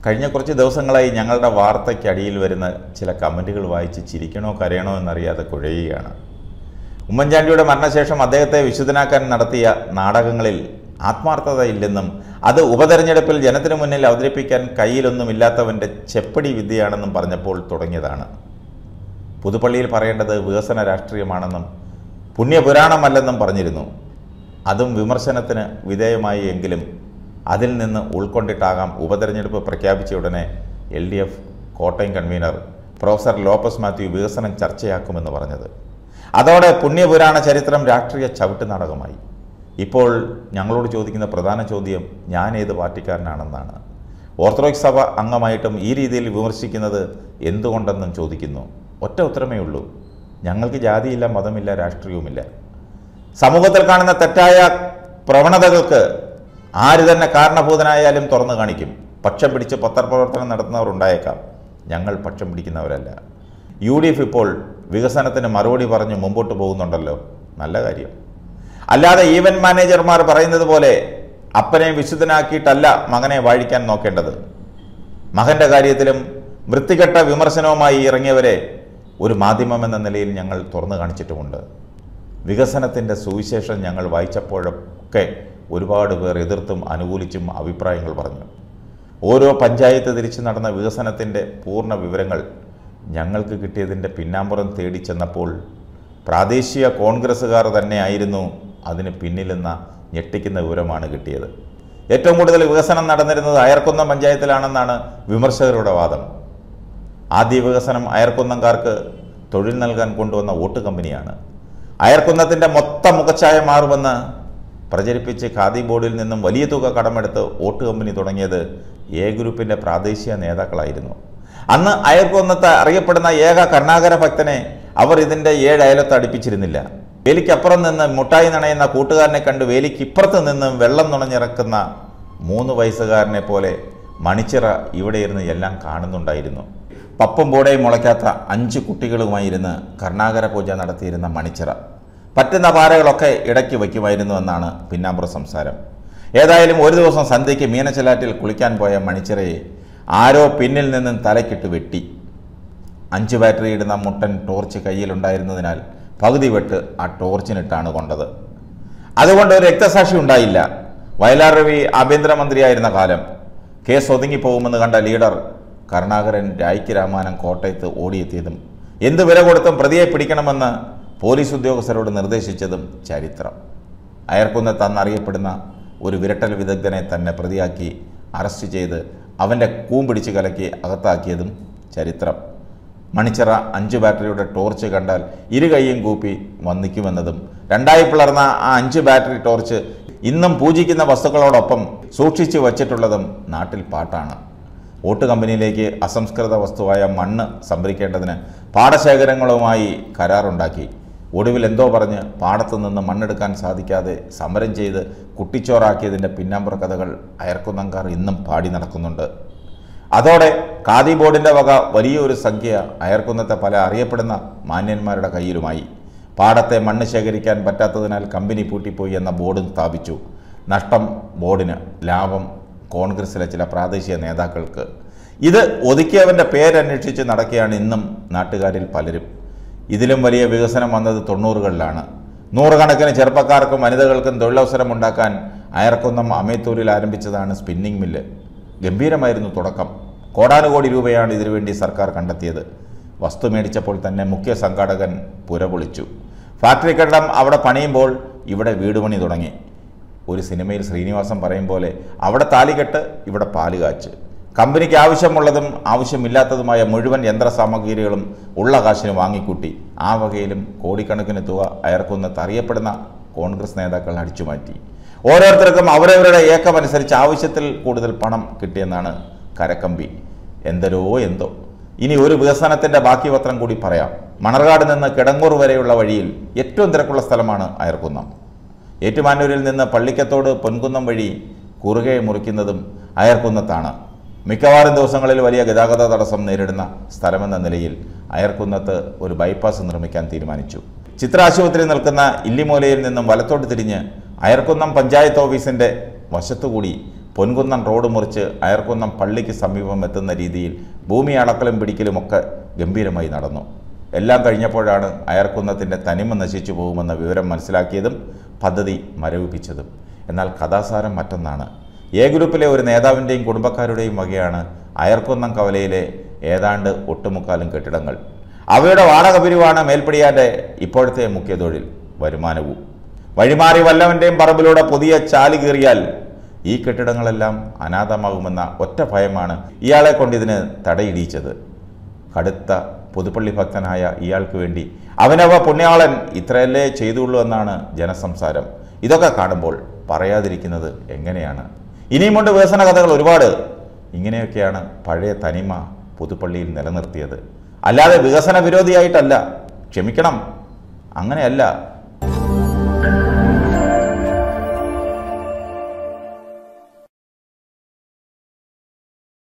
കഴിഞ്ഞ കുറച്ച് ദിവസങ്ങളായി ഞങ്ങളുടെ വാർത്തയ്ക്കടിയിൽ വരുന്ന ചില കമൻറ്റുകൾ വായിച്ച് ചിരിക്കണോ കരയണോ എന്നറിയാതെ കുഴയുകയാണ് ഉമ്മൻചാണ്ടിയുടെ മരണശേഷം അദ്ദേഹത്തെ വിശുദ്ധനാക്കാൻ നടത്തിയ നാടകങ്ങളിൽ ആത്മാർത്ഥതയില്ലെന്നും അത് ഉപതെരഞ്ഞെടുപ്പിൽ ജനത്തിനു മുന്നിൽ അവതരിപ്പിക്കാൻ കയ്യിലൊന്നുമില്ലാത്തവൻ്റെ ചെപ്പടി വിദ്യയാണെന്നും പറഞ്ഞപ്പോൾ തുടങ്ങിയതാണ് പുതുപ്പള്ളിയിൽ പറയേണ്ടത് വികസന രാഷ്ട്രീയമാണെന്നും പുണ്യപുരാണമല്ലെന്നും പറഞ്ഞിരുന്നു അതും വിമർശനത്തിന് വിധേയമായി എങ്കിലും അതിൽ നിന്ന് ഉൾക്കൊണ്ടിട്ടാകാം ഉപതെരഞ്ഞെടുപ്പ് പ്രഖ്യാപിച്ച ഉടനെ L D F Kottayam convener professor Lopez Mathew വികസനം ചർച്ചയാക്കുമെന്ന് പറഞ്ഞത് അതോടെ പുണ്യപുരാണ ചരിത്രം രാഷ്ട്രീയ ചവിട്ട് നാടകമായി ഇപ്പോൾ ഞങ്ങളോട് ചോദിക്കുന്ന പ്രധാന ചോദ്യം ഞാൻ ഏത് പാർട്ടിക്കാരനാണെന്നാണ് ഓർത്തഡോക്സ് സഭ അംഗമായിട്ടും ഈ രീതിയിൽ വിമർശിക്കുന്നത് എന്തുകൊണ്ടെന്നും ചോദിക്കുന്നു ഒറ്റ ഉത്തരമേ ഉള്ളൂ ഞങ്ങൾക്ക് ജാതിയില്ല മതമില്ല രാഷ്ട്രീയവുമില്ല സമൂഹത്തിൽ കാണുന്ന തെറ്റായ പ്രവണതകൾക്ക് ആര് തന്നെ കാരണഭൂതനായാലും തുറന്നു കാണിക്കും പക്ഷം പിടിച്ച് പത്രപ്രവർത്തനം നടത്തുന്നവർ ഉണ്ടായേക്കാം ഞങ്ങൾ പക്ഷം പിടിക്കുന്നവരല്ല യു ഡി എഫ് ഇപ്പോൾ വികസനത്തിന് മറുപടി പറഞ്ഞ് മുമ്പോട്ട് പോകുന്നുണ്ടല്ലോ നല്ല കാര്യം അല്ലാതെ ഈവന്റ് മാനേജർമാർ പറയുന്നത് പോലെ അപ്പനെ വിശുദ്ധനാക്കിയിട്ടല്ല മകനെ വാഴിക്കാൻ നോക്കേണ്ടത് മകന്റെ കാര്യത്തിലും വൃത്തികെട്ട വിമർശനവുമായി ഇറങ്ങിയവരെ ഒരു മാധ്യമം എന്ന നിലയിൽ ഞങ്ങൾ തുറന്നു കാണിച്ചിട്ടുമുണ്ട് വികസനത്തിൻ്റെ സുവിശേഷം ഞങ്ങൾ വായിച്ചപ്പോഴൊക്കെ ഒരുപാട് പേർ എതിർത്തും അനുകൂലിച്ചും അഭിപ്രായങ്ങൾ പറഞ്ഞു ഓരോ പഞ്ചായത്ത് തിരിച്ചു നടന്ന വികസനത്തിൻ്റെ പൂർണ്ണ വിവരങ്ങൾ ഞങ്ങൾക്ക് കിട്ടിയതിൻ്റെ പിന്നാമ്പുറം തേടി ചെന്നപ്പോൾ പ്രാദേശിക കോൺഗ്രസ്സുകാർ തന്നെയായിരുന്നു അതിന് പിന്നിലെന്ന ഞെട്ടിക്കുന്ന വിവരമാണ് കിട്ടിയത് ഏറ്റവും കൂടുതൽ വികസനം നടന്നിരുന്നത് അയർക്കുന്നം പഞ്ചായത്തിലാണെന്നാണ് വിമർശകരുടെ വാദം ആദ്യ വികസനം അയർക്കുന്നംകാർക്ക് തൊഴിൽ നൽകാൻ കൊണ്ടുവന്ന വോട്ട് കമ്പനിയാണ് അയർക്കുന്നത്തിൻ്റെ മൊത്തം മുഖച്ഛായ മാറുമെന്ന് പ്രചരിപ്പിച്ച് ഖാദി ബോർഡിൽ നിന്നും വലിയ തുക കടമെടുത്ത് വോട്ട് കമ്പനി തുടങ്ങിയത് എ ഗ്രൂപ്പിൻ്റെ പ്രാദേശിക നേതാക്കളായിരുന്നു അന്ന് അയർക്കുന്നത്ത് അറിയപ്പെടുന്ന ഏക കർണാകര ഭക്തനെ അവർ ഇതിൻ്റെ ഏഴ് അയലത്ത് അടുപ്പിച്ചിരുന്നില്ല വേലിക്കപ്പുറം നിന്ന് മുട്ടായി നണയുന്ന കൂട്ടുകാരനെ കണ്ട് വേലിക്കിപ്പുറത്ത് നിന്ന് വെള്ളം നുണഞ്ഞിറക്കുന്ന മൂന്ന് വയസ്സുകാരനെ പോലെ മണിച്ചിറ ഇവിടെ ഇരുന്ന് എല്ലാം കാണുന്നുണ്ടായിരുന്നു പപ്പും ബോടയും മുളയ്ക്കാത്ത അഞ്ച് കുട്ടികളുമായിരുന്ന് കർണാകര പൂജ നടത്തിയിരുന്ന മണിച്ചിറ പറ്റുന്ന പാറകളൊക്കെ ഇടയ്ക്ക് വയ്ക്കുമായിരുന്നു എന്നാണ് പിന്നാമ്പുറ സംസാരം ഏതായാലും ഒരു ദിവസം സന്ധ്യയ്ക്ക് മീനച്ചലാറ്റിൽ കുളിക്കാൻ പോയ മണിച്ചിറയെ ആരോ പിന്നിൽ നിന്നും തലക്കിട്ട് വെട്ടി അഞ്ച് ബാറ്ററി ഇടുന്ന മുട്ടൻ ടോർച്ച് കയ്യിലുണ്ടായിരുന്നതിനാൽ പകുതി വെട്ട് ആ ടോർച്ചിനിട്ടാണ് കൊണ്ടത് അതുകൊണ്ട് ഒരു രക്തസാക്ഷി ഉണ്ടായില്ല വയലാർ രവി ആഭ്യന്തരമന്ത്രിയായിരുന്ന കാലം കേസ് ഒതുങ്ങിപ്പോകുമെന്ന് കണ്ട ലീഡർ കരുണാകരൻ രായ്ക്ക് രാമാനം കോട്ടയത്ത് ഓടിയെത്തിയതും എന്ത് വില കൊടുത്തും പ്രതിയെ പിടിക്കണമെന്ന് പോലീസ് ഉദ്യോഗസ്ഥരോട് നിർദ്ദേശിച്ചതും ചരിത്രം അയർക്കുന്നത്ത് അന്നറിയപ്പെടുന്ന ഒരു വിരട്ടൽ വിദഗ്ധനെ തന്നെ പ്രതിയാക്കി അറസ്റ്റ് ചെയ്ത് അവൻ്റെ കൂമ്പിടിച്ച് കലക്കി അകത്താക്കിയതും ചരിത്രം മണിച്ചിറ അഞ്ച് ബാറ്ററിയുടെ ടോർച്ച് കണ്ടാൽ ഇരു കൈയും കൂപ്പി വന്നിക്കുമെന്നതും രണ്ടായി പിളർന്ന ആ അഞ്ച് ബാറ്ററി ടോർച്ച് ഇന്നും പൂജിക്കുന്ന വസ്തുക്കളോടൊപ്പം സൂക്ഷിച്ചു വച്ചിട്ടുള്ളതും നാട്ടിൽ പാട്ടാണ് വോട്ട് കമ്പനിയിലേക്ക് അസംസ്കൃത വസ്തുവായ മണ്ണ് സംഭരിക്കേണ്ടതിന് പാടശേഖരങ്ങളുമായി കരാറുണ്ടാക്കി ഒടുവിൽ എന്തോ പറഞ്ഞ് പാടത്തു നിന്ന് മണ്ണെടുക്കാൻ സാധിക്കാതെ സമരം ചെയ്ത് കുട്ടിച്ചോറാക്കിയതിൻ്റെ പിന്നാമ്പുറ കഥകൾ അയർക്കുന്നങ്കാർ ഇന്നും പാടി നടക്കുന്നുണ്ട് അതോടെ ഖാദി ബോർഡിൻ്റെ വക വലിയൊരു സംഖ്യ അയർക്കുന്നത്തെ പല അറിയപ്പെടുന്ന മാന്യന്മാരുടെ കയ്യിലുമായി പാടത്തെ മണ്ണ് ശേഖരിക്കാൻ പറ്റാത്തതിനാൽ കമ്പനി പൂട്ടിപ്പോയി എന്ന ബോർഡും സ്ഥാപിച്ചു നഷ്ടം ബോർഡിന് ലാഭം കോൺഗ്രസിലെ ചില പ്രാദേശിക നേതാക്കൾക്ക് ഇത് ഒതുക്കിയവൻ്റെ പേരന്വേഷിച്ച് നടക്കുകയാണ് ഇന്നും നാട്ടുകാരിൽ പലരും ഇതിലും വലിയ വികസനം വന്നത് തൊണ്ണൂറുകളിലാണ് നൂറുകണക്കിന് ചെറുപ്പക്കാർക്കും വനിതകൾക്കും തൊഴിലവസരം ഉണ്ടാക്കാൻ അയർക്കുന്നം അമേത്തൂരിൽ ആരംഭിച്ചതാണ് സ്പിന്നിംഗ് മില്ല് ഗംഭീരമായിരുന്നു തുടക്കം കോടാനുകോടി രൂപയാണ് ഇതിനുവേണ്ടി സർക്കാർ കണ്ടെത്തിയത് വസ്തു മേടിച്ചപ്പോൾ തന്നെ മുഖ്യ സംഘാടകൻ പുരപൊളിച്ചു ഫാക്ടറി കെട്ടിടം അവിടെ പണിയുമ്പോൾ ഇവിടെ വീട് പണി തുടങ്ങി ഒരു സിനിമയിൽ ശ്രീനിവാസൻ പറയും പോലെ അവിടെ താലികെട്ട് ഇവിടെ പാല് കാച്ച് കമ്പനിക്ക് ആവശ്യമുള്ളതും ആവശ്യമില്ലാത്തതുമായ മുഴുവൻ യന്ത്രസാമഗ്രികളും ഉള്ള കാശിന് വാങ്ങിക്കൂട്ടി ആ വകയിലും കോടിക്കണക്കിന് തുക അയർക്കുന്നത്ത് അറിയപ്പെടുന്ന കോൺഗ്രസ് നേതാക്കൾ അടിച്ചുമാറ്റി ഓരോരുത്തർക്കും അവരവരുടെ ഏക്കമനുസരിച്ച് ആവശ്യത്തിൽ കൂടുതൽ പണം കിട്ടിയെന്നാണ് കരക്കമ്പി എന്തരോ എന്തോ ഇനി ഒരു വികസനത്തിൻ്റെ ബാക്കി പത്രം കൂടി പറയാം മണർകാട് നിന്ന് കിടങ്ങൂർ വരെയുള്ള വഴിയിൽ ഏറ്റവും തിരക്കുള്ള സ്ഥലമാണ് അയർക്കുന്നം ഏറ്റുമാനൂരിൽ നിന്ന് പള്ളിക്കത്തോട് പൊൻകുന്നം വഴി കുറുകെ മുറിക്കുന്നതും അയർക്കുന്നത്താണ് മിക്കവാറും ദിവസങ്ങളിൽ വലിയ ഗതാഗത തടസ്സം നേരിടുന്ന സ്ഥലമെന്ന നിലയിൽ അയർക്കുന്നത്ത് ഒരു ബൈപ്പാസ് നിർമ്മിക്കാൻ തീരുമാനിച്ചു ചിത്ര ആശുപത്രി നിൽക്കുന്ന ഇല്ലിമൂലയിൽ നിന്നും വലത്തോട്ട് തിരിഞ്ഞ് അയർക്കുന്നം പഞ്ചായത്ത് ഓഫീസിൻ്റെ വശത്തുകൂടി പൊൻകുന്നം റോഡ് മുറിച്ച് അയർക്കുന്നം പള്ളിക്ക് സമീപം എത്തുന്ന രീതിയിൽ ഭൂമി അളക്കലും പിടിക്കലുമൊക്കെ ഗംഭീരമായി നടന്നു എല്ലാം കഴിഞ്ഞപ്പോഴാണ് അയർക്കുന്നത്തിൻ്റെ തനിമ നശിച്ചു പോകുമെന്ന വിവരം മനസ്സിലാക്കിയതും പദ്ധതി മരവിപ്പിച്ചതും എന്നാൽ കഥാസാരം മറ്റൊന്നാണ് എ ഗ്രൂപ്പിലെ ഒരു നേതാവിൻ്റെയും കുടുംബക്കാരുടെയും വകയാണ് അയർക്കുന്നം കവലയിലെ ഏതാണ്ട് ഒട്ടുമുക്കാലും കെട്ടിടങ്ങൾ അവയുടെ വാടക പിരിവാണ് മേൽപ്പടിയാൻ്റെ ഇപ്പോഴത്തെ മുഖ്യ തൊഴിൽ വരുമാനവും വഴിമാറി വല്ലവൻ്റെയും പറമ്പിലൂടെ പുതിയ ചാലി കീറിയാൽ ഈ കെട്ടിടങ്ങളെല്ലാം അനാഥമാകുമെന്ന ഒറ്റ ഭയമാണ് ഇയാളെ കൊണ്ടിതിന് തടയിടിയിച്ചത് കടുത്ത പുതുപ്പള്ളി ഭക്തനായ ഇയാൾക്ക് വേണ്ടി അവനവ പുണ്യാളൻ ഇത്രയല്ലേ ചെയ്തുള്ളൂ എന്നാണ് ജനസംസാരം ഇതൊക്കെ കാണുമ്പോൾ പറയാതിരിക്കുന്നത് എങ്ങനെയാണ് ഇനിയുമുണ്ട് വികസന കഥകൾ ഒരുപാട് ഇങ്ങനെയൊക്കെയാണ് പഴയ തനിമ പുതുപ്പള്ളിയിൽ നിലനിർത്തിയത് അല്ലാതെ വികസന വിരോധിയായിട്ടല്ല ക്ഷമിക്കണം അങ്ങനെയല്ല